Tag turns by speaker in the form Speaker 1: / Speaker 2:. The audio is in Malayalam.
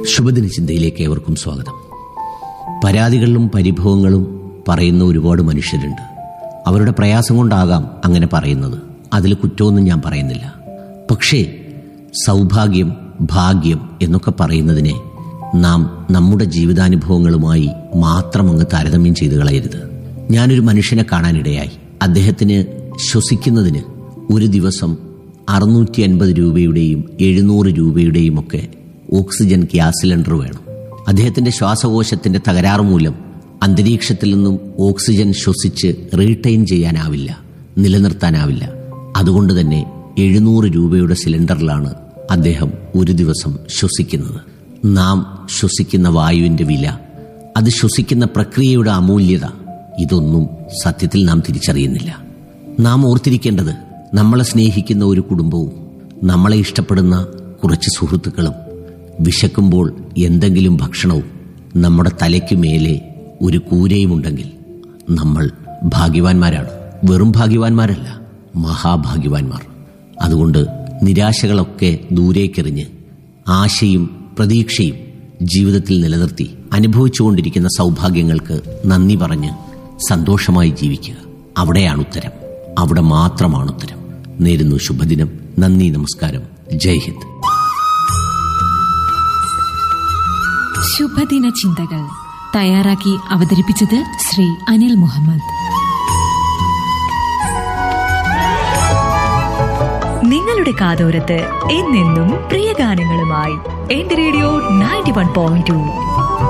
Speaker 1: ശുഭദിന ചിന്തയിലേക്ക് ഏവർക്കും സ്വാഗതം പരാതികളിലും പരിഭവങ്ങളും പറയുന്ന ഒരുപാട് മനുഷ്യരുണ്ട് അവരുടെ പ്രയാസം കൊണ്ടാകാം അങ്ങനെ പറയുന്നത് അതിൽ കുറ്റമൊന്നും ഞാൻ പറയുന്നില്ല പക്ഷേ സൗഭാഗ്യം ഭാഗ്യം എന്നൊക്കെ പറയുന്നതിനെ നാം നമ്മുടെ ജീവിതാനുഭവങ്ങളുമായി മാത്രം അങ്ങ് താരതമ്യം ചെയ്തു കളയരുത് ഞാനൊരു മനുഷ്യനെ കാണാനിടയായി അദ്ദേഹത്തിന് ശ്വസിക്കുന്നതിന് ഒരു ദിവസം അറുന്നൂറ്റി അൻപത് രൂപയുടെയും എഴുന്നൂറ് രൂപയുടെയും ഒക്കെ ഓക്സിജൻ ഗ്യാസ് സിലിണ്ടർ വേണം അദ്ദേഹത്തിന്റെ ശ്വാസകോശത്തിന്റെ തകരാറ് മൂലം അന്തരീക്ഷത്തിൽ നിന്നും ഓക്സിജൻ ശ്വസിച്ച് റീറ്റെയിൻ ചെയ്യാനാവില്ല നിലനിർത്താനാവില്ല അതുകൊണ്ട് തന്നെ എഴുന്നൂറ് രൂപയുടെ സിലിണ്ടറിലാണ് അദ്ദേഹം ഒരു ദിവസം ശ്വസിക്കുന്നത് നാം ശ്വസിക്കുന്ന വായുവിന്റെ വില അത് ശ്വസിക്കുന്ന പ്രക്രിയയുടെ അമൂല്യത ഇതൊന്നും സത്യത്തിൽ നാം തിരിച്ചറിയുന്നില്ല നാം ഓർത്തിരിക്കേണ്ടത് നമ്മളെ സ്നേഹിക്കുന്ന ഒരു കുടുംബവും നമ്മളെ ഇഷ്ടപ്പെടുന്ന കുറച്ച് സുഹൃത്തുക്കളും വിശക്കുമ്പോൾ എന്തെങ്കിലും ഭക്ഷണവും നമ്മുടെ തലയ്ക്ക് മേലെ ഒരു കൂരയുമുണ്ടെങ്കിൽ നമ്മൾ ഭാഗ്യവാന്മാരാണ് വെറും ഭാഗ്യവാന്മാരല്ല മഹാഭാഗ്യവാന്മാർ അതുകൊണ്ട് നിരാശകളൊക്കെ ദൂരേക്കെറിഞ്ഞ് ആശയും പ്രതീക്ഷയും ജീവിതത്തിൽ നിലനിർത്തി അനുഭവിച്ചുകൊണ്ടിരിക്കുന്ന സൗഭാഗ്യങ്ങൾക്ക് നന്ദി പറഞ്ഞ് സന്തോഷമായി ജീവിക്കുക അവിടെയാണ് ഉത്തരം അവിടെ മാത്രമാണ് ഉത്തരം നേരുന്നു ശുഭദിനം നന്ദി നമസ്കാരം ജയ് ഹിന്ദ്
Speaker 2: ശുഭദിന ചിന്തകൾ തയ്യാറാക്കി അവതരിപ്പിച്ചത് ശ്രീ അനിൽ മുഹമ്മദ്
Speaker 3: നിങ്ങളുടെ കാതോരത്ത് എന്നെന്നും പ്രിയ ഗാനങ്ങളുമായി എന്റെ radio ninety one point to